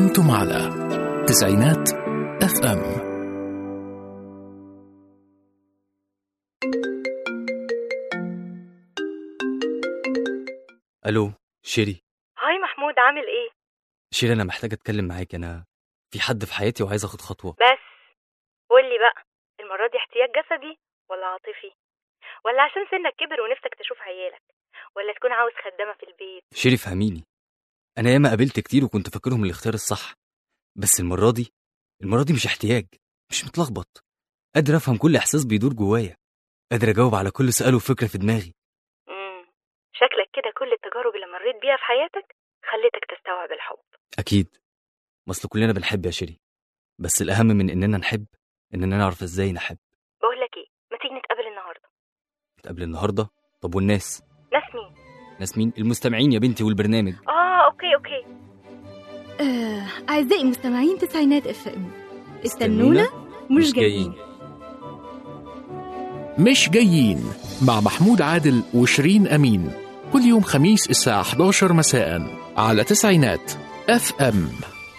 أنتم على تسعينات اف ام الو شيري هاي محمود عامل ايه شيري انا محتاج اتكلم معاك انا في حد في حياتي وعايز اخد خطوه بس قولي بقى المرة دي احتياج جسدي ولا عاطفي ولا عشان سنك كبر ونفسك تشوف عيالك ولا تكون عاوز خدامة في البيت شيري فهميني انا ياما قابلت كتير وكنت فاكرهم الاختيار الصح بس المره دي المره دي مش احتياج مش متلخبط قادر افهم كل احساس بيدور جوايا قادر اجاوب على كل سؤال وفكره في دماغي امم شكلك كده كل التجارب اللي مريت بيها في حياتك خلتك تستوعب الحب اكيد ما اصل كلنا بنحب يا شيري بس الاهم من اننا نحب اننا نعرف ازاي نحب بقول لك ايه ما تيجي نتقابل النهارده نتقابل النهارده طب والناس ناس مين ناس مين المستمعين يا بنتي والبرنامج اه اوكي اوكي آه، أعزائي مستمعين تسعينات اف ام استنونا مش جايين مش جايين مع محمود عادل وشيرين أمين كل يوم خميس الساعة 11 مساء على تسعينات اف ام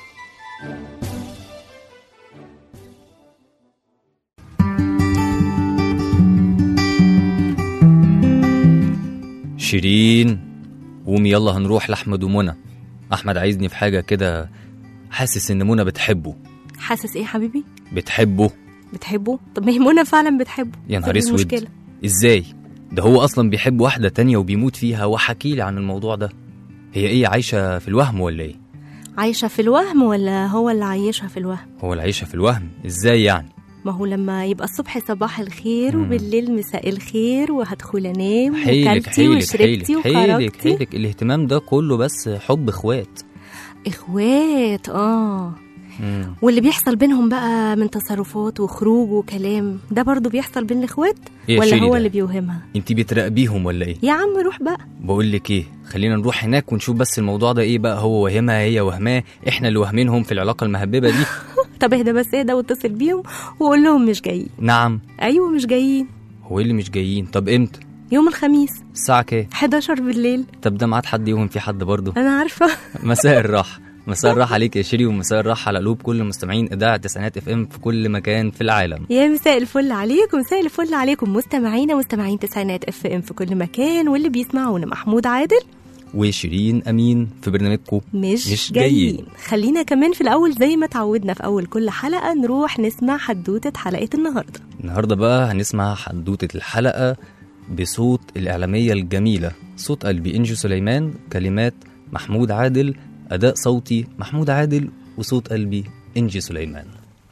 شيرين قومي يلا هنروح لاحمد ومنى احمد عايزني في حاجه كده حاسس ان منى بتحبه حاسس ايه يا حبيبي بتحبه بتحبه طب ما هي منى فعلا بتحبه يا طب نهار إيه اسود المشكلة ازاي ده هو اصلا بيحب واحده تانية وبيموت فيها وحكي لي عن الموضوع ده هي ايه عايشه في الوهم ولا ايه عايشة في الوهم ولا هو اللي عايشها في الوهم هو العيشه في الوهم ازاي يعني ما هو لما يبقى الصبح صباح الخير مم. وبالليل مساء الخير وهدخل انام حيلك وكلتي حيلك وشربتي حيلك حيلك وخرجتي حيلك الاهتمام ده كله بس حب اخوات اخوات اه مم. واللي بيحصل بينهم بقى من تصرفات وخروج وكلام ده برضو بيحصل بين الاخوات ايه يا ولا شيري هو ده؟ اللي بيوهمها انت بتراقبيهم ولا ايه يا عم روح بقى بقول لك ايه خلينا نروح هناك ونشوف بس الموضوع ده ايه بقى هو وهمها هي وهماه احنا اللي واهمينهم في العلاقه المهببه دي طب اهدى بس اهدى واتصل بيهم وقول لهم مش جايين نعم ايوه مش جايين هو ايه اللي مش جايين طب امتى يوم الخميس الساعه كام 11 بالليل طب ده ميعاد حد يوهم في حد برضه انا عارفه مساء الراحه مساء الراحه عليك يا شيري ومساء الراحه على قلوب كل مستمعين اذاعه تسعينات اف ام في كل مكان في العالم يا مساء الفل عليكم مساء الفل عليكم مستمعينا مستمعين تسعينات اف ام في كل مكان واللي بيسمعونا محمود عادل وشيرين امين في برنامجكم مش, مش جايين. جايين. خلينا كمان في الاول زي ما تعودنا في اول كل حلقه نروح نسمع حدوته حلقه النهارده النهارده بقى هنسمع حدوته الحلقه بصوت الاعلاميه الجميله صوت قلبي انجو سليمان كلمات محمود عادل اداء صوتي محمود عادل وصوت قلبي انجي سليمان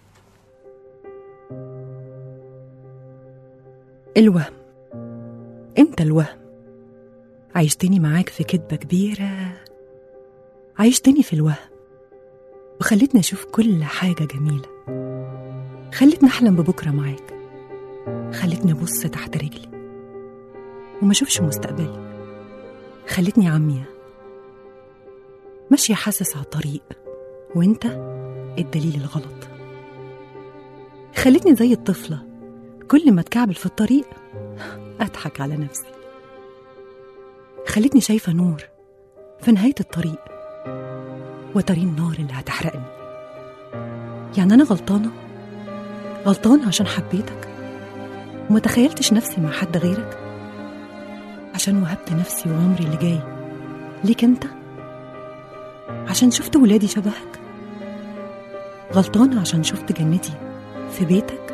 الوهم انت الوهم عيشتني معاك في كدبة كبيرة عيشتني في الوهم وخلتني أشوف كل حاجة جميلة خلتني أحلم ببكرة معاك خلتني أبص تحت رجلي وما أشوفش مستقبلي خلتني عمية ماشية حاسس على الطريق وانت الدليل الغلط خلتني زي الطفلة كل ما اتكعبل في الطريق أضحك على نفسي خلتني شايفة نور في نهاية الطريق وتري النار اللي هتحرقني يعني أنا غلطانة غلطانة عشان حبيتك وما تخيلتش نفسي مع حد غيرك عشان وهبت نفسي وعمري اللي جاي ليك انت عشان شفت ولادي شبهك غلطانة عشان شفت جنتي في بيتك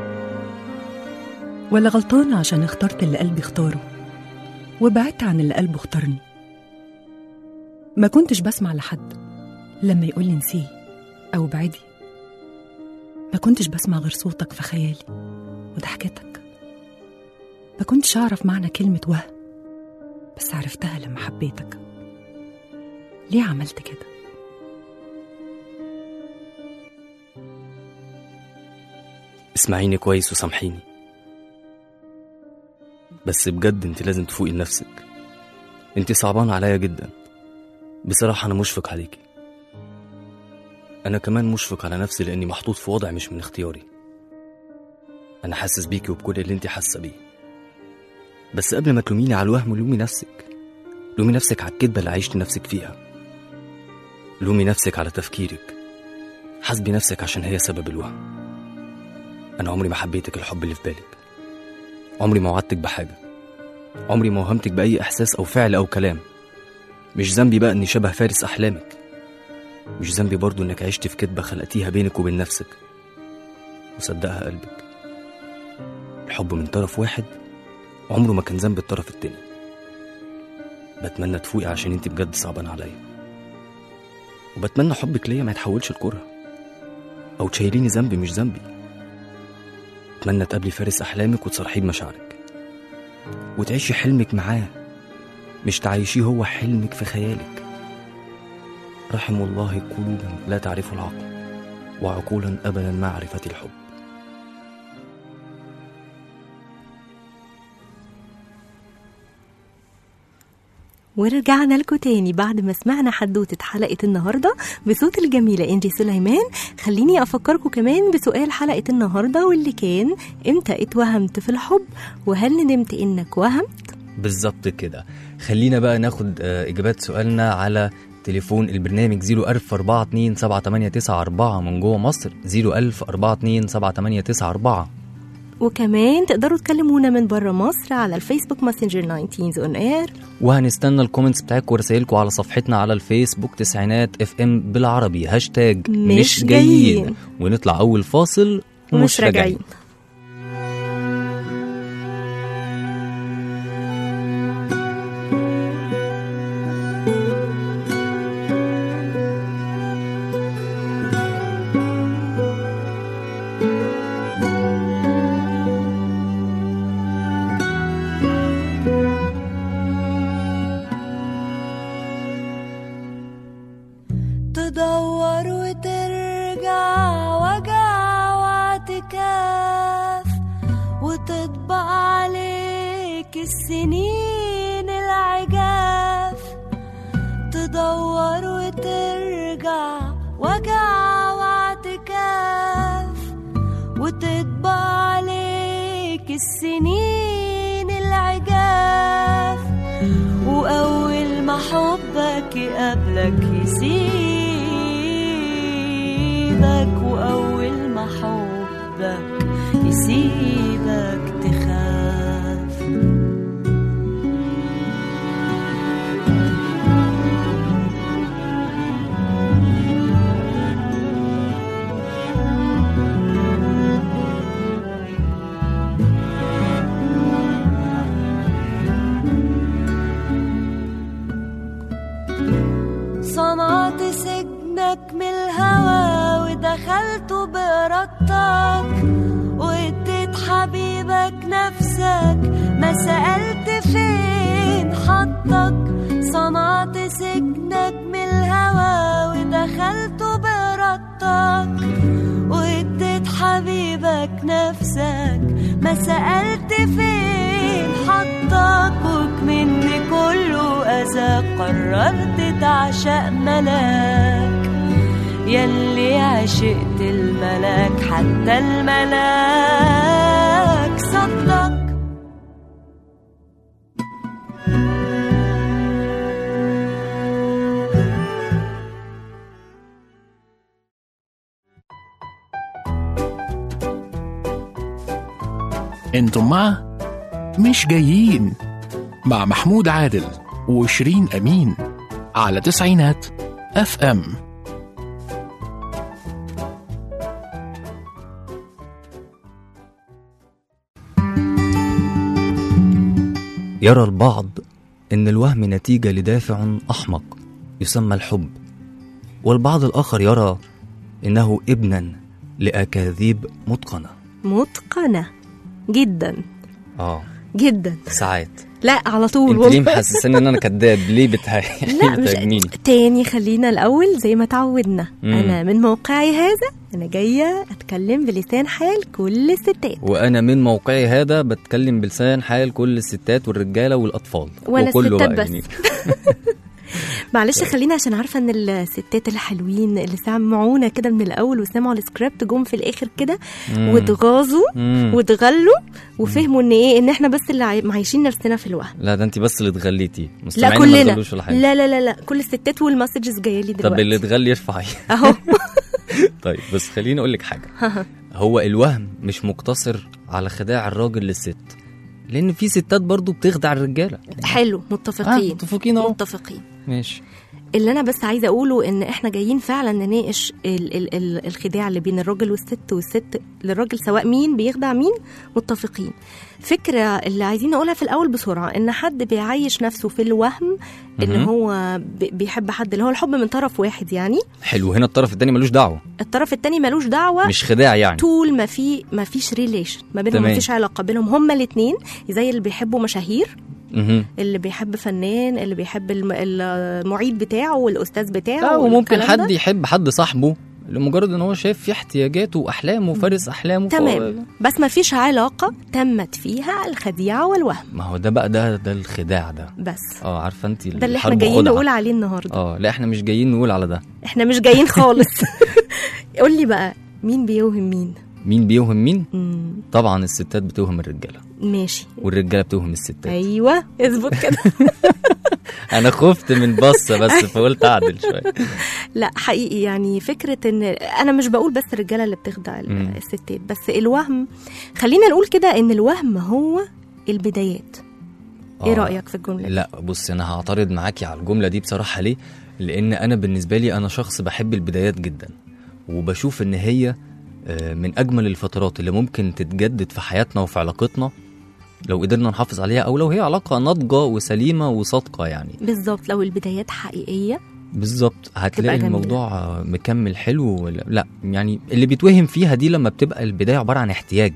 ولا غلطانة عشان اخترت اللي قلبي اختاره وبعدت عن اللي قلبه اختارني ما كنتش بسمع لحد لما يقول لي نسيه أو بعدي ما كنتش بسمع غير صوتك في خيالي وضحكتك ما كنتش أعرف معنى كلمة وهم بس عرفتها لما حبيتك ليه عملت كده اسمعيني كويس وسامحيني بس بجد انت لازم تفوقي لنفسك انت صعبان عليا جدا بصراحة انا مشفق عليكي انا كمان مشفق على نفسي لاني محطوط في وضع مش من اختياري انا حاسس بيكي وبكل اللي انت حاسة بيه بس قبل ما تلوميني على الوهم لومي نفسك لومي نفسك على الكدبة اللي عيشت نفسك فيها لومي نفسك على تفكيرك حاسبي نفسك عشان هي سبب الوهم أنا عمري ما حبيتك الحب اللي في بالك عمري ما وعدتك بحاجة عمري ما وهمتك بأي إحساس أو فعل أو كلام مش ذنبي بقى إني شبه فارس أحلامك مش ذنبي برضو إنك عشت في كدبة خلقتيها بينك وبين نفسك وصدقها قلبك الحب من طرف واحد عمره ما كان ذنب الطرف التاني بتمنى تفوقي عشان انت بجد صعبان عليا وبتمنى حبك ليا ما يتحولش لكره او تشيليني ذنبي مش ذنبي اتمنى تقابلي فارس احلامك وتصرحيه بمشاعرك وتعيشي حلمك معاه مش تعيشيه هو حلمك في خيالك رحم الله قلوبا لا تعرف العقل وعقولا ابدا معرفه الحب ورجعنا لكم تاني بعد ما سمعنا حدوتة حلقة النهاردة بصوت الجميلة إنجي سليمان خليني أفكركم كمان بسؤال حلقة النهاردة واللي كان إمتى اتوهمت في الحب وهل ندمت إنك وهمت بالظبط كده خلينا بقى ناخد آه، اجابات سؤالنا على تليفون البرنامج 010427894 من جوه مصر 010427894 وكمان تقدروا تكلمونا من بره مصر على الفيسبوك ماسنجر 19 اون اير وهنستنى الكومنتس بتاعتكم ورسائلكم على صفحتنا على الفيسبوك تسعينات اف ام بالعربي هاشتاج مش مش جايين جايين. ونطلع اول فاصل ومش راجعين تدور وترجع وجع واعتكاف وتطبق عليك السنين العجاف تدور وترجع وجع واعتكاف وتطبق عليك السنين العجاف وأول ما حبك يقابلك يسيبك وأول ما حبك يسيبك تخاف صنعت سجنك من الهوى ودخلت بإرادتك واديت حبيبك نفسك ما سألت فين حطك صنعت سجنك من الهوى ودخلت بإرادتك واديت حبيبك نفسك ما سألت فين حطك وكمني كله أذى قررت تعشق ملاك يلي عشقت الملاك حتى الملاك صدق انتم مع مش جايين مع محمود عادل وشيرين امين على تسعينات اف ام يرى البعض ان الوهم نتيجه لدافع احمق يسمى الحب والبعض الاخر يرى انه ابنا لاكاذيب متقنه متقنة جدا اه جدا ساعات لا على طول انت ليه محسساني ان انا كذاب ليه بتهاجميني لا مش بتهاجميني تاني خلينا الأول زي ما تعودنا مم. أنا من موقعي هذا أنا جاية أتكلم بلسان حال كل الستات وانا من موقعي هذا بتكلم بلسان حال كل الستات والرجاله والاطفال وأنا وكله الستات بقى بس. يعني. معلش خلينا عشان عارفة إن الستات الحلوين اللي سمعونا كده من الأول وسمعوا السكريبت جم في الآخر كده مم. واتغاظوا مم. واتغلوا وفهموا إن إيه إن إحنا بس اللي عاي- معيشين نفسنا في الوهم لا ده انت بس اللي اتغليتي لا مستمعين ما كلنا اتغلوش ولا حاجه لا لا لا لا كل الستات والمسجز جايه لي طب دلوقتي اللي اتغلي يرفع ايده. اهو طيب بس خليني اقول لك حاجه هو الوهم مش مقتصر على خداع الراجل للست لان في ستات برضو بتخدع الرجاله حلو آه متفقين متفقين اهو متفقين ماشي اللي انا بس عايزه اقوله ان احنا جايين فعلا نناقش ال ال ال الخداع اللي بين الراجل والست والست للراجل سواء مين بيخدع مين متفقين فكره اللي عايزين نقولها في الاول بسرعه ان حد بيعيش نفسه في الوهم ان مهم. هو بي- بيحب حد اللي هو الحب من طرف واحد يعني حلو هنا الطرف التاني ملوش دعوه الطرف التاني ملوش دعوه مش خداع يعني طول ما في ما فيش ريليشن ما بينهم تمام. ما فيش علاقه بينهم هما الاثنين زي اللي بيحبوا مشاهير مهم. اللي بيحب فنان اللي بيحب الم- المعيد بتاعه والاستاذ بتاعه لا وممكن والكلام ده. حد يحب حد صاحبه لمجرد ان هو شايف فيه احتياجاته واحلامه وفارس احلامه فهو- تمام بس ما فيش علاقة تمت فيها الخديعة والوهم ما هو ده بقى ده ده الخداع ده بس اه عارفه انت ده اللي احنا جايين نقول عليه النهاردة اه لا احنا مش جايين نقول على ده احنا مش جايين خالص قول لي بقى مين بيوهم مين مين بيوهم مين مم. طبعا الستات بتوهم الرجاله ماشي والرجاله بتوهم الستات ايوه اظبط كده انا خفت من بصه بس فقلت اعدل شويه لا حقيقي يعني فكرة ان انا مش بقول بس الرجالة اللي بتخدع ال- مم. الستات بس الوهم خلينا نقول كده ان الوهم هو البدايات ايه آه. رأيك في الجملة دي؟ لا بص انا هعترض معاكي على الجمله دي بصراحه ليه لان انا بالنسبه لي انا شخص بحب البدايات جدا وبشوف ان هي آه، من اجمل الفترات اللي ممكن تتجدد في حياتنا وفي علاقتنا لو قدرنا نحافظ عليها او لو هي علاقه ناضجه وسليمه وصادقه يعني بالظبط لو البدايات حقيقية بالظبط هتلاقي جميلة. الموضوع آه، مكمل حلو ولا لا يعني اللي بيتوهم فيها دي لما بتبقى البدايه عباره عن احتياج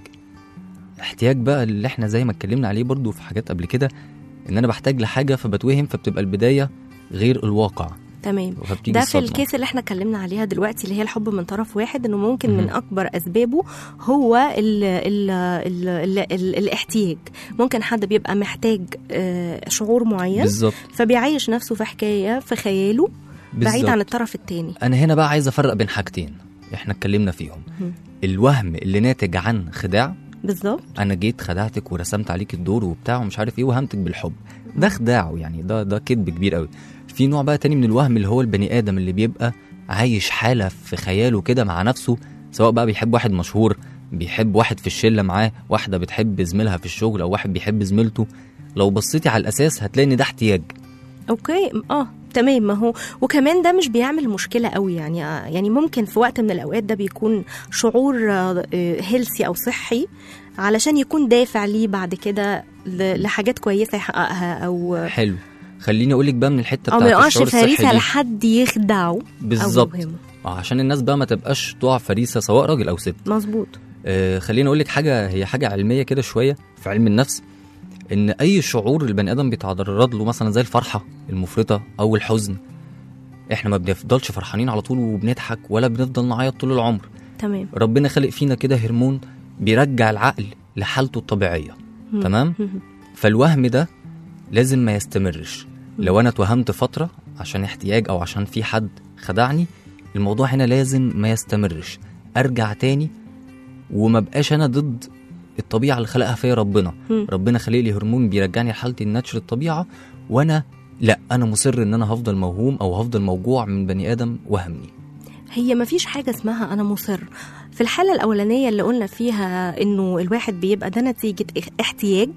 احتياج بقى اللي احنا زي ما اتكلمنا عليه برضو في حاجات قبل كده ان انا بحتاج لحاجه فبتوهم فبتبقى البدايه غير الواقع تمام فبتيجي ده في الصدمة. الكيس اللي احنا اتكلمنا عليها دلوقتي اللي هي الحب من طرف واحد انه ممكن من مهم. اكبر اسبابه هو ال ال ال ال ال الاحتياج ممكن حد بيبقى محتاج آه، شعور معين بالظبط فبيعيش نفسه في حكايه في خياله بعيد بالظبط. عن الطرف التاني انا هنا بقى عايز افرق بين حاجتين احنا اتكلمنا فيهم مهم. الوهم اللي ناتج عن خداع بالظبط انا جيت خدعتك ورسمت عليك الدور وبتاع ومش عارف ايه وهمتك بالحب ده خداع يعني ده ده كذب كبير قوي في نوع بقى تاني من الوهم اللي هو البني ادم اللي بيبقى عايش حاله في خياله كده مع نفسه سواء بقى بيحب واحد مشهور بيحب واحد في الشله معاه واحده بتحب زميلها في الشغل او واحد بيحب زميلته لو بصيتي على الاساس هتلاقي ان ده احتياج اوكي اه تمام ما هو وكمان ده مش بيعمل مشكله قوي يعني آه، يعني ممكن في وقت من الاوقات ده بيكون شعور هيلسي او صحي علشان يكون دافع ليه بعد كده ل- لحاجات كويسه يحققها او حلو خليني اقول لك بقى من الحته او ما بتاعت يقعش الشعور الصحي فريسه دي لحد يخدعه بالظبط او يوهمه اه عشان الناس بقى ما تبقاش تقع فريسه سواء راجل او ست مظبوط آه خليني اقول لك حاجه هي حاجه علميه كده شويه في علم النفس ان اي شعور البني ادم بيتعرض له مثلا زي الفرحه المفرطه او الحزن احنا ما بنفضلش فرحانين على طول وبنضحك ولا بنفضل نعيط طول العمر تمام ربنا خلق فينا كده هرمون بيرجع العقل لحالته الطبيعيه مم. تمام مم. فالوهم ده لازم ما يستمرش لو انا اتوهمت فتره عشان احتياج او عشان في حد خدعني الموضوع هنا لازم ما يستمرش ارجع تاني وما بقاش انا ضد الطبيعه اللي خلقها فيا ربنا مم. ربنا خلق لي هرمون بيرجعني لحالتي الناتشر الطبيعه وانا لا انا مصر ان انا هفضل موهوم او هفضل موجوع من بني ادم وهمني هي ما فيش حاجة اسمها أنا مصر في الحالة الأولانية اللي قلنا فيها إنه الواحد بيبقى ده نتيجة اخ- احتياج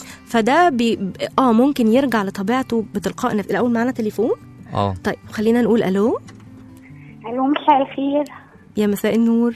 فده بي... اه ممكن يرجع لطبيعته بتلقاء نفسه الأول معانا تليفون اه طيب خلينا نقول ألو الو مساء الخير يا مساء النور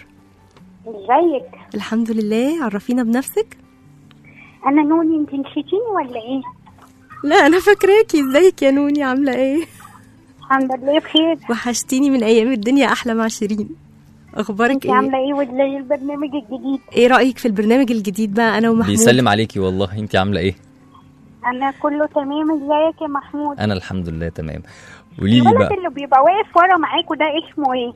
ازيك الحمد لله عرفينا بنفسك انا نوني انت نسيتيني ولا ايه لا أنا فاكراكي ازيك يا نوني عاملة ايه الحمد لله بخير وحشتيني من أيام الدنيا أحلى مع شيرين أخبارك انت ايه عامله ايه وازاي البرنامج الجديد ايه رأيك في البرنامج الجديد بقى أنا ومحمود بيسلم عليكي والله انت عامله ايه انا كله تمام ازيك يا محمود انا الحمد لله تمام قولي لي الولد بقى اللي بيبقى واقف ورا معاكوا ده اسمه ايه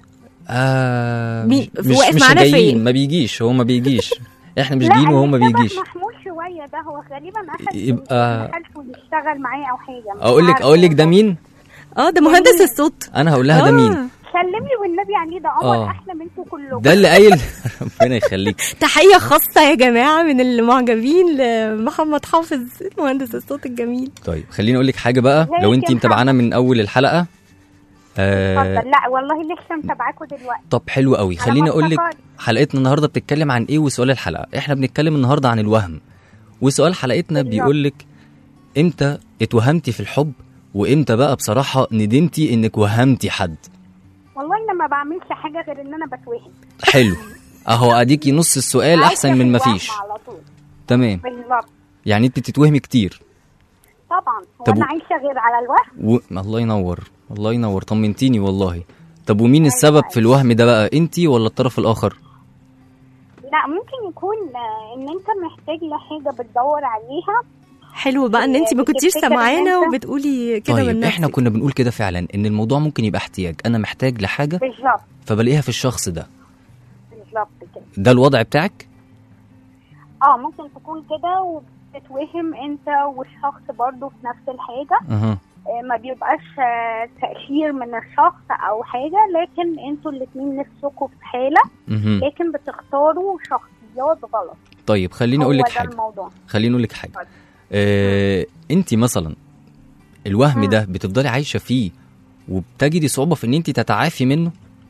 آه مين- مش واقف مش معانا جايين فين؟ ما بيجيش هو ما بيجيش احنا مش لا جايين وهو ما اللي شبه بيجيش محمود شويه ده هو غالبا اخد يبقى- خلفه يشتغل معاه او حاجه مش اقول لك عارفة اقول لك ده والله. مين اه ده مهندس الصوت انا هقول لها ده آه. مين سلمي والنبي عليه ده قمر آه. احلى منكم كلكم ده اللي قايل ربنا يخليك تحية خاصة يا جماعة من المعجبين لمحمد حافظ مهندس الصوت الجميل طيب خليني اقول لك حاجه بقى ازيك لو يا انت متابعانا من اول الحلقه آه اتفضل لا والله لسه متابعاكوا دلوقتي طب حلو قوي أنا خليني اقول لك مبسوطة. حلقتنا النهارده بتتكلم عن ايه وسؤال الحلقه احنا بنتكلم النهارده عن الوهم وسؤال حلقتنا بالظبط. بيقول لك امتى اتوهمتي في الحب وامتى بقى بصراحه ندمتي انك وهمتي حد والله انا ما بعملش حاجه غير ان انا بتوهم حلو اهو اديكي نص السؤال عايشة احسن في من الوهم مفيش على طول تمام بالظبط يعني انت بتتوهمي كتير طبعا طب وانا و- عايشه غير على الوهم و... الله ينور الله ينور طمنتيني والله طب ومين السبب في الوهم ده بقى انت ولا الطرف الاخر لا ممكن يكون آه، ان انت محتاج لحاجه بتدور عليها حلو بقى ان انت ما كنتيش بتفتكر إن سامعانا أنت- وبتقولي كده من طيب نفسك احنا كنا بنقول كده فعلا ان الموضوع ممكن يبقى احتياج انا محتاج لحاجه بالظبط فبلاقيها في الشخص ده بالظبط كده ده الوضع بتاعك اه ممكن تكون كده وبتتوهم انت والشخص برضو في نفس الحاجه اها آه، ما بيبقاش آه، تأثير من الشخص أو حاجة لكن انتوا الاتنين نفسكوا في حالة مهم. لكن بتختاروا شخصيات غلط طيب خليني هو اقول لك ده حاجه الموضوع خليني اقول لك حاجه اتفضل. آه انت مثلا الوهم مم. ده بتفضلي عايشه فيه وبتجدي صعوبه في ان انت تتعافي منه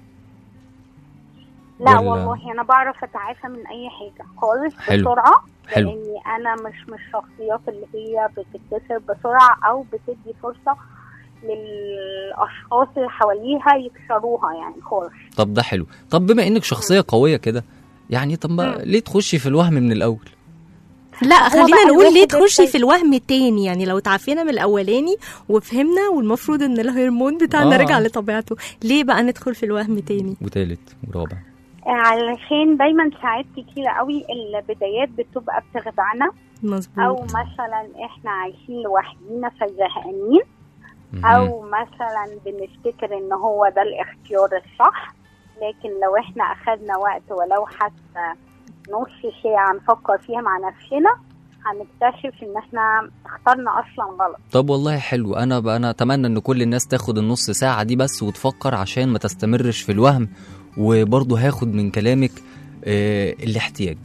لا ولا- والله أنا بعرف أتعافى من أي حاجة خالص حلو. بسرعة حلو. لأني أنا مش من الشخصيات اللي هي بتتكسر بسرعة أو بتدي فرصة للأشخاص اللي حواليها يكسروها يعني خالص طب ده حلو طب بما انك شخصيه قويه كده يعني طب ما مم. ليه تخشي في الوهم من الاول لا خلينا بقى نقول ليه الواحد تخشي ازاي- في الوهم التاني يعني لو تعافينا من الاولاني وفهمنا والمفروض ان الهرمون بتاعنا آه. رجع لطبيعته ليه بقى ندخل في الوهم تاني وتالت ورابع علشان دايما ساعات كتيرة قوي البدايات بتبقى بتخدعنا او مظبوط مثلا احنا عايشين لوحدينا فزهقانين مهم. او مثلا بنفتكر ان هو ده الاختيار الصح لكن لو احنا اخدنا وقت ولو حتى نص ساعة نفكر فيها مع نفسنا هنكتشف ان احنا اخترنا اصلا غلط طب والله حلو انا بقى انا اتمنى ان كل الناس تاخد النص ساعه دي بس وتفكر عشان ما تستمرش في الوهم وبرضه هاخد من كلامك آه الاحتياج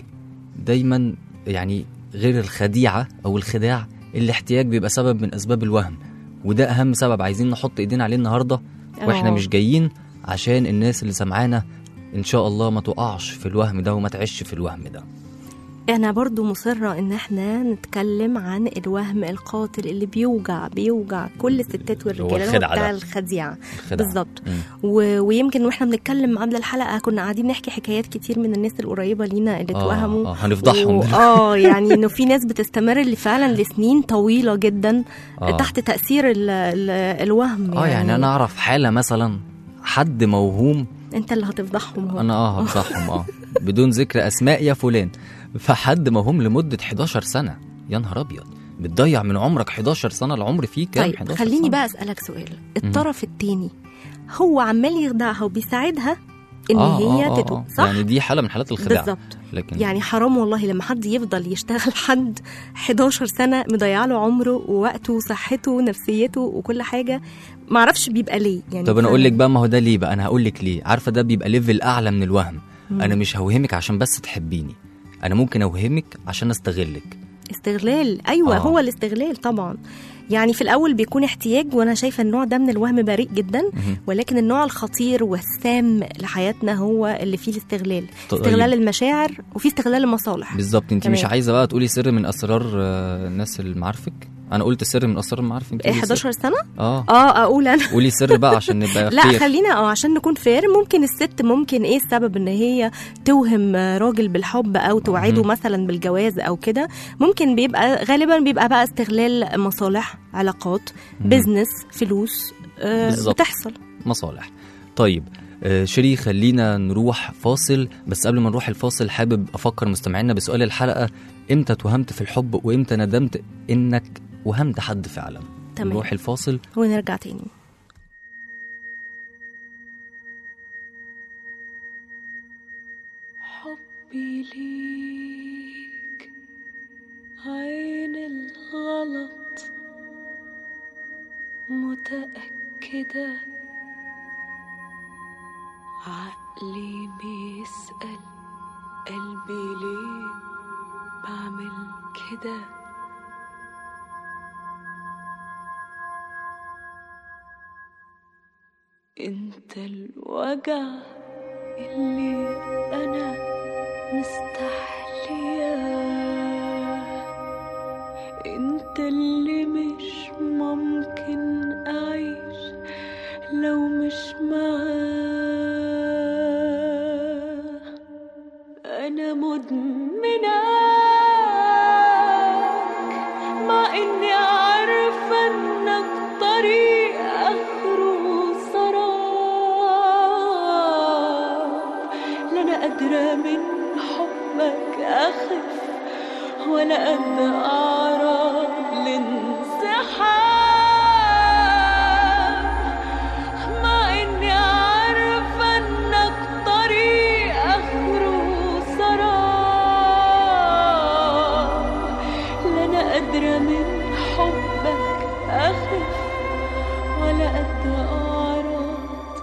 دايما يعني غير الخديعه او الخداع الاحتياج بيبقى سبب من اسباب الوهم وده اهم سبب عايزين نحط ايدينا عليه النهارده واحنا آه. مش جايين عشان الناس اللي سمعانا ان شاء الله ما تقعش في الوهم ده وما تعيش في الوهم ده انا برضو مصرة ان احنا نتكلم عن الوهم القاتل اللي بيوجع بيوجع كل الستات والرجاله اللي هو الخدعة بتاع ده. الخديعه الخدعة. بالظبط مم. و... ويمكن واحنا بنتكلم قبل الحلقه كنا قاعدين نحكي حكايات كتير من الناس القريبه لينا اللي آه، اتوهموا آه، هنفضحهم و... دلوقتي. اه يعني انه في ناس بتستمر اللي فعلا لسنين طويله جدا آه. تحت تاثير ال... ال... الوهم اه يعني انا اعرف حاله مثلا حد موهوم انت اللي هتفضحهم هو انا اه هفضحهم اه بدون ذكر اسماء يا فلان فحد موهوم لمده 11 سنه يا نهار ابيض بتضيع من عمرك 11 سنه العمر فيه كام طيب 11 خليني سنة. بقى اسالك سؤال الطرف التاني هو عمال يخدعها وبيساعدها ان آه، هي آه، آه، تتوب آه. صح يعني دي حاله من حالات الخداع بالظبط لكن يعني حرام والله لما حد يفضل يشتغل حد 11 سنه مضيع له عمره ووقته وصحته ونفسيته وكل حاجه ما اعرفش بيبقى ليه يعني طب انا ف- اقول لك بقى ما هو ده ليه بقى انا هقول لك ليه عارفه ده بيبقى ليفل اعلى من الوهم مم. انا مش هوهمك عشان بس تحبيني انا ممكن اوهمك عشان استغلك استغلال ايوه آه. آه. هو الاستغلال طبعا يعني في الاول بيكون احتياج وانا شايفه النوع ده من الوهم بريء جدا مهم. ولكن النوع الخطير والسام لحياتنا هو اللي فيه الاستغلال طيب. استغلال المشاعر وفي استغلال المصالح بالظبط انت مش تمام. عايزه بقى تقولي سر من اسرار آه، الناس اللي معارفك انا قلت سر من اسرار المعارف انت إيه، قولي سر. 11 سنه اه اه اقول انا قولي سر بقى عشان نبقى لا خير. خلينا اه عشان نكون فير ممكن الست ممكن ايه السبب ان هي توهم راجل بالحب او توعده مهم. مثلا بالجواز او كده ممكن بيبقى غالبا بيبقى بقى استغلال مصالح علاقات مهم. بيزنس فلوس آه بالظبط. بتحصل مصالح طيب آه، شيري خلينا نروح فاصل بس قبل ما نروح الفاصل حابب افكر مستمعينا بسؤال الحلقه امتى توهمت في الحب وامتى ندمت انك وهمت حد فعلا تمام. نروح الفاصل ونرجع تاني حبي ليك عين الغلط متأكدة عقلي بيسأل قلبي ليه بعمل كده انت الوجع اللي انا مستحلياه انت اللي مش ممكن اعيش لو مش معاه انا مدمناك مع اني عارفه انك طريق اخره سراب لا انا قادره من حبك اخف ولا قد اعرف الانسحاب مع اني عارفه انك طريق اخره سراب لا انا قادره من حبك اخف ولا قد اعرض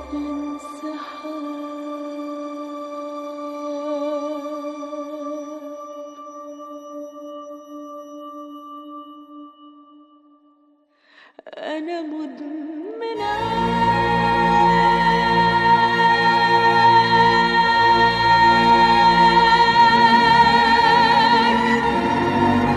الانسحاب أنا مدمنة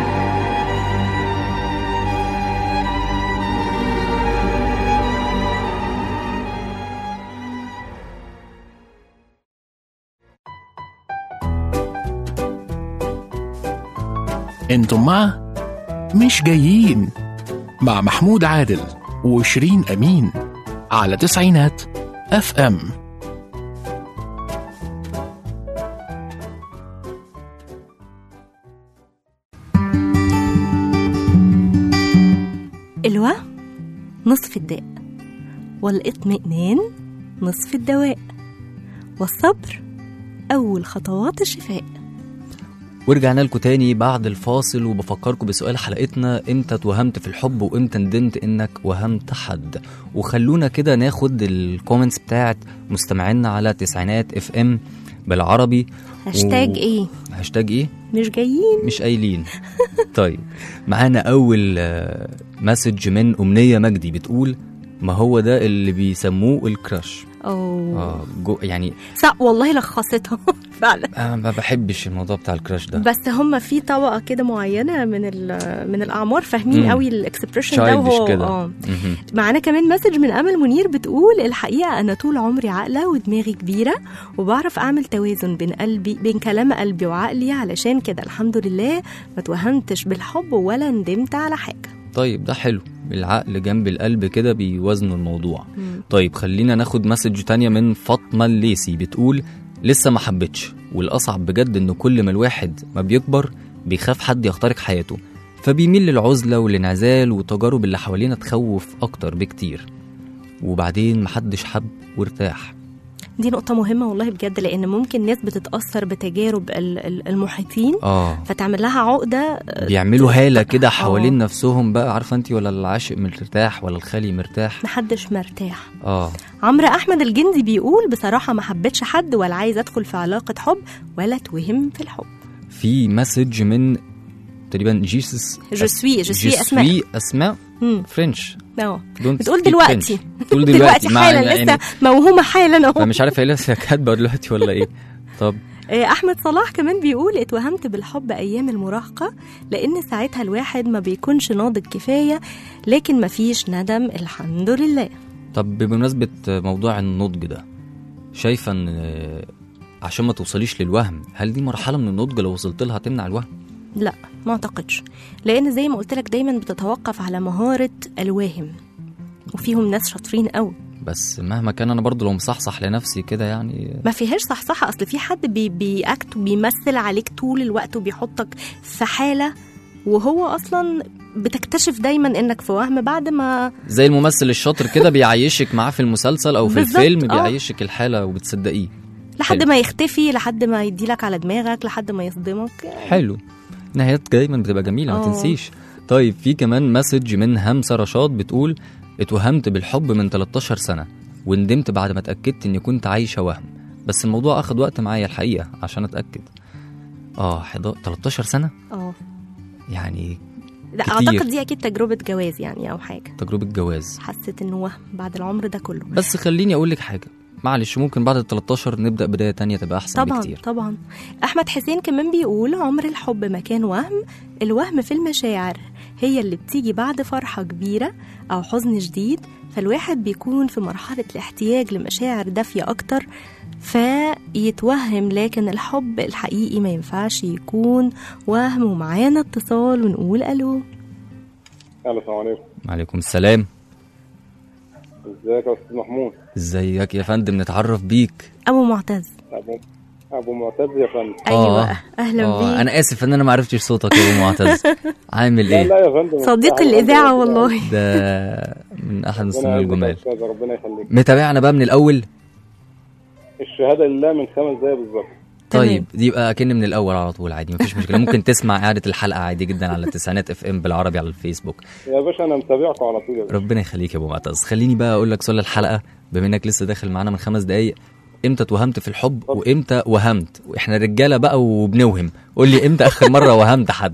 انتم مع مش جايين مع محمود عادل وشيرين امين على تسعينات اف ام الوهم نصف الداء والاطمئنان نصف الدواء والصبر أول خطوات الشفاء ورجعنا لكم تاني بعد الفاصل وبفكركم بسؤال حلقتنا امتى اتوهمت في الحب وامتى ندمت انك وهمت حد وخلونا كده ناخد الكومنتس بتاعت مستمعينا على تسعينات اف ام بالعربي هاشتاج و- ايه هاشتاج ايه مش جايين مش قايلين طيب معانا اول آه، مسج من امنيه مجدي بتقول ما هو ده اللي بيسموه الكراش أوه اه جو يعني صح والله لخصتها فعلا انا ما بحبش الموضوع بتاع الكراش ده بس هم في طبقه كده معينه من ال- من الاعمار فاهمين مم. قوي الاكسبريشن ده childish وهو كده اه مهم. معانا كمان مسج من امل منير بتقول الحقيقه انا طول عمري عاقله ودماغي كبيره وبعرف اعمل توازن بين قلبي بين كلام قلبي وعقلي علشان كده الحمد لله ما توهمتش بالحب ولا ندمت على حاجه طيب ده حلو العقل جنب القلب كده بيوازنوا الموضوع مم. طيب خلينا ناخد مسج تانية من فاطمة الليسي بتقول لسه ما حبتش والأصعب بجد إن كل ما الواحد ما بيكبر بيخاف حد يخترق حياته فبيميل للعزلة والانعزال والتجارب اللي حوالينا تخوف أكتر بكتير وبعدين محدش حب وارتاح دي نقطه مهمه والله بجد لان ممكن ناس بتتاثر بتجارب ال- ال- المحيطين اه فتعمل لها عقده بيعملوا هالة كده حوالين آه. نفسهم بقى عارفة انت ولا العاشق مرتاح ولا الخالي مرتاح محدش مرتاح اه عمرو احمد الجندي بيقول بصراحه ما حبيتش حد ولا عايز ادخل في علاقه حب ولا توهم في الحب في مسج من تقريبا جيسس جو سوي جو سوي اسماء جيسوي اسماء مم. فرنش اه Don't بتقول speak دلوقتي French. بتقول دلوقتي مع حالا إن- لسه يعني موهومه حالا اهو فمش عارف هي لسه كاتبه دلوقتي ولا ايه طب آه، احمد صلاح كمان بيقول اتوهمت بالحب ايام المراهقه لان ساعتها الواحد ما بيكونش ناضج كفايه لكن ما فيش ندم الحمد لله طب بمناسبه موضوع النضج ده شايفه ان آه، عشان ما توصليش للوهم هل دي مرحله من النضج لو وصلت لها تمنع الوهم لا ما اعتقدش لان زي ما قلت لك دايما بتتوقف على مهاره الواهم وفيهم ناس شاطرين قوي بس مهما كان انا برضو لو مصحصح لنفسي كده يعني ما فيهاش صحصحة اصل في حد بي بيأكت وبيمثل عليك طول الوقت وبيحطك في حالة وهو اصلا بتكتشف دايما انك في وهم بعد ما زي الممثل الشاطر كده بيعيشك معاه في المسلسل او في بالظبط، الفيلم آه. بيعيشك الحاله وبتصدقيه لحد حلو. ما يختفي لحد ما يديلك على دماغك لحد ما يصدمك حلو نهايات دايما بتبقى جميله ما آه. تنسيش طيب في كمان مسج من همسه رشاد بتقول اتوهمت بالحب من 13 سنه وندمت بعد ما اتاكدت اني كنت عايشه وهم بس الموضوع اخد وقت معايا الحقيقه عشان اتاكد اه 11 13 سنه اه يعني لا كتير. اعتقد دي اكيد تجربه جواز يعني او حاجه تجربه جواز حسيت انه وهم بعد العمر ده كله بس خليني اقول لك حاجه معلش ممكن بعد ال 13 نبدا بدايه تانية تبقى احسن طبعا بكتير طبعا احمد حسين كمان بيقول عمر الحب ما كان وهم الوهم في المشاعر هي اللي بتيجي بعد فرحة كبيرة أو حزن شديد فالواحد بيكون في مرحلة الاحتياج لمشاعر دافية أكتر فيتوهم لكن الحب الحقيقي ما ينفعش يكون وهم ومعانا اتصال ونقول ألو الو السلام عليكم وعليكم السلام ازيك يا استاذ محمود ازيك يا فندم نتعرف بيك أبو معتز ابو ابو معتز يا فندم أيوة آه. أهلا آه، بيك انا اسف ان انا ما عرفتش صوتك يا ابو معتز عامل لا ايه لا يا فندم صديق الحمد الإذاعة لله. والله ده من احد ربنا المستمعين يعزك يا الجمال أستاذ، ربنا يخليك متابعنا بقى من الاول الشهاده لله من خمس دقايق بالظبط تمام. طيب دي يبقى اكن من الاول على طول عادي مفيش مشكله ممكن تسمع اعاده الحلقه عادي جدا على التسعينات اف ام بالعربي على الفيسبوك يا باشا انا متابعكم على طول يا باشا ربنا يخليك يا ابو معتز خليني بقى اقول لك سؤال الحلقه بما انك لسه داخل معانا من خمس دقايق امتى توهمت في الحب وامتى وهمت واحنا رجاله بقى وبنوهم قول لي امتى اخر مره وهمت حد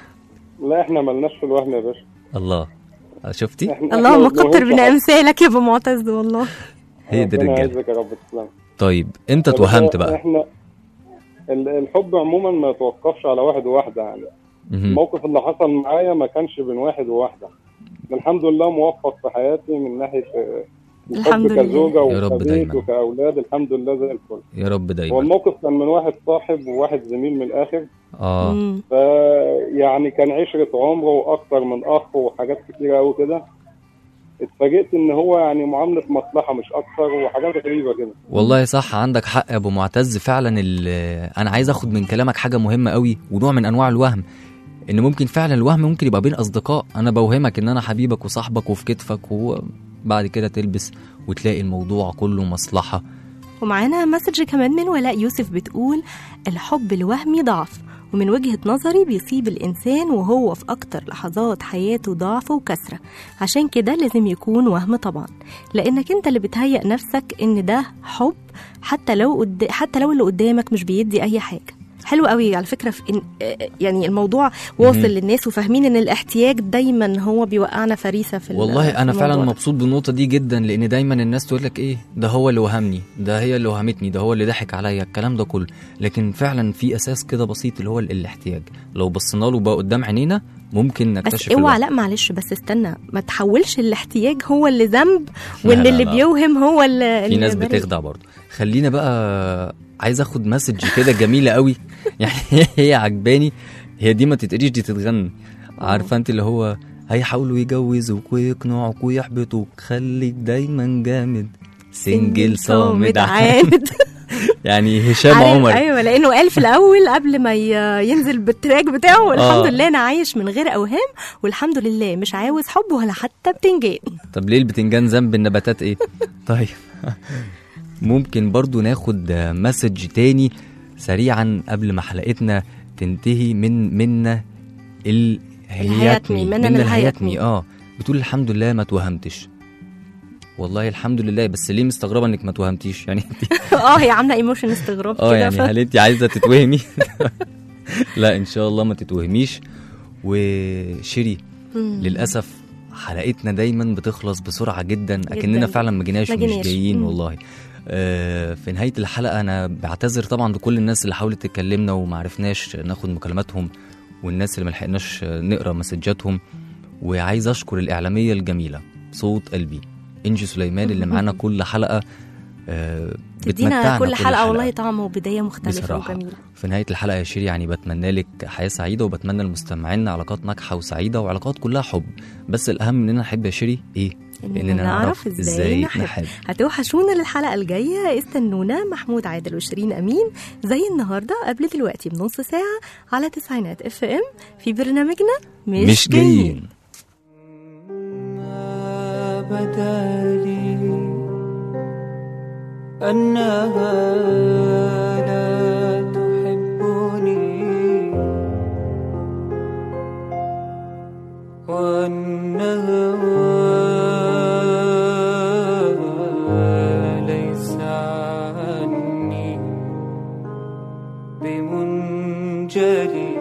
لا احنا ملناش في الوهم يا باشا الله شفتي احنا اللهم إحنا ما كتر من بنوهمش حد. أمثالك يا أبو معتز والله هي دي ربنا الرجاله يعزك يا رب تسلم طيب امتى يا باشا، توهمت بقى احنا ال- الحب عموما ما يتوقفش على واحد وواحده يعني مهم. الموقف اللي حصل معايا ما كانش بين واحد وواحده الحمد لله موفق في حياتي من ناحيه آه، الحمد الحب لله. كزوجه يا رب وكبيت دايما. وكاولاد الحمد لله زي الفل يا رب هو دايما الموقف كان من واحد صاحب وواحد زميل من الاخر اه مم. فيعني كان عشرة عمر واكتر من اخ وحاجات كتيرة قوي كده اتفاجئت ان هو يعني معاملة مصلحة مش اكتر وحاجات غريبة كده والله صح عندك حق يا ابو معتز فعلا ال- انا عايز اخد من كلامك حاجه مهمه قوي ونوع من انواع الوهم ان ممكن فعلا الوهم ممكن يبقى بين اصدقاء انا بوهمك ان انا حبيبك وصاحبك وفي كتفك وبعد كده تلبس وتلاقي الموضوع كله مصلحه ومعانا مسج كمان من ولاء يوسف بتقول الحب الوهمي ضعف ومن وجهة نظري بيصيب الإنسان وهو في أكتر لحظات حياته ضعف وكسرة عشان كده لازم يكون وهم طبعا لأنك أنت اللي بتهيأ نفسك إن ده حب حتى لو قد... حتى لو اللي قدامك مش بيدي أي حاجة حلو قوي على فكره في إن يعني الموضوع واصل مهم. للناس وفاهمين ان الاحتياج دايما هو بيوقعنا فريسه في ال- والله في انا فعلا الموضوع ده. مبسوط بالنقطه دي جدا لان دايما الناس تقول لك ايه ده هو اللي وهمني ده هي اللي وهمتني ده هو اللي ضحك عليا الكلام ده كله لكن فعلا في اساس كده بسيط اللي هو ال- الاحتياج لو بصينا له بقى قدام عينينا ممكن بس نكتشف اوعى الوهم. لا معلش بس استنى ما تحولش الاحتياج هو اللي ذنب لا، وان لا، اللي لا. بيوهم هو اللي في اللي ناس بريء. بتخدع برضه خلينا بقى عايز اخد مسج كده جميله قوي يعني هي عجباني هي دي ما تتقريش دي تتغني عارفه انت اللي هو هيحاولوا يجوزوك ويقنعوك ويحبطوك خليك دايما جامد سنجل صامد عاند يعني هشام عارف- عمر ايوه لانه قال في الاول قبل ما ي- ينزل بالتراك بتاعه الحمد لله انا عايش من غير اوهام والحمد لله مش عاوز حب ولا حتى بتنجان طب ليه البتنجان ذنب النباتات ايه طيب ممكن برضو ناخد مسج تاني سريعا قبل ما حلقتنا تنتهي من منا الهياتمي منى منا الهياتمي. الهياتمي اه بتقول الحمد لله ما توهمتش والله الحمد لله بس ليه مستغربه انك ما توهمتيش يعني انت اه هي عامله ايموشن استغراب اه كده يعني ف- هل انت عايزه تتوهمي لا ان شاء الله ما تتوهميش وشيري مم. للاسف حلقتنا دايما بتخلص بسرعه جدا اكننا فعلا ما جيناش ما ومش جيناش. جايين مم. والله آه، في نهايه الحلقه انا بعتذر طبعا لكل الناس اللي حاولت تكلمنا وما عرفناش ناخد مكالماتهم والناس اللي ما لحقناش نقرا مسجاتهم وعايز اشكر الاعلاميه الجميله صوت قلبي انجي سليمان اللي معانا كل حلقه آه، تدينا بتمتعنا كل حلقه والله طعم وبدايه مختلفه بصراحة. وجميله في نهاية الحلقة يا شيري يعني بتمنى لك حياة سعيدة وبتمنى لمستمعينا علاقات ناجحة وسعيدة وعلاقات كلها حب بس الأهم إننا نحب يا شيري إيه؟ إننا نعرف إزاي نحب. هتوحشونا للحلقه الجايه استنونا محمود عادل وشيرين امين زي النهارده قبل دلوقتي بنص ساعه على تسعينات اف ام في برنامجنا مش, مش جايين ما بدا لي أنها لا تحبني وأنها ليس عني بمنجلي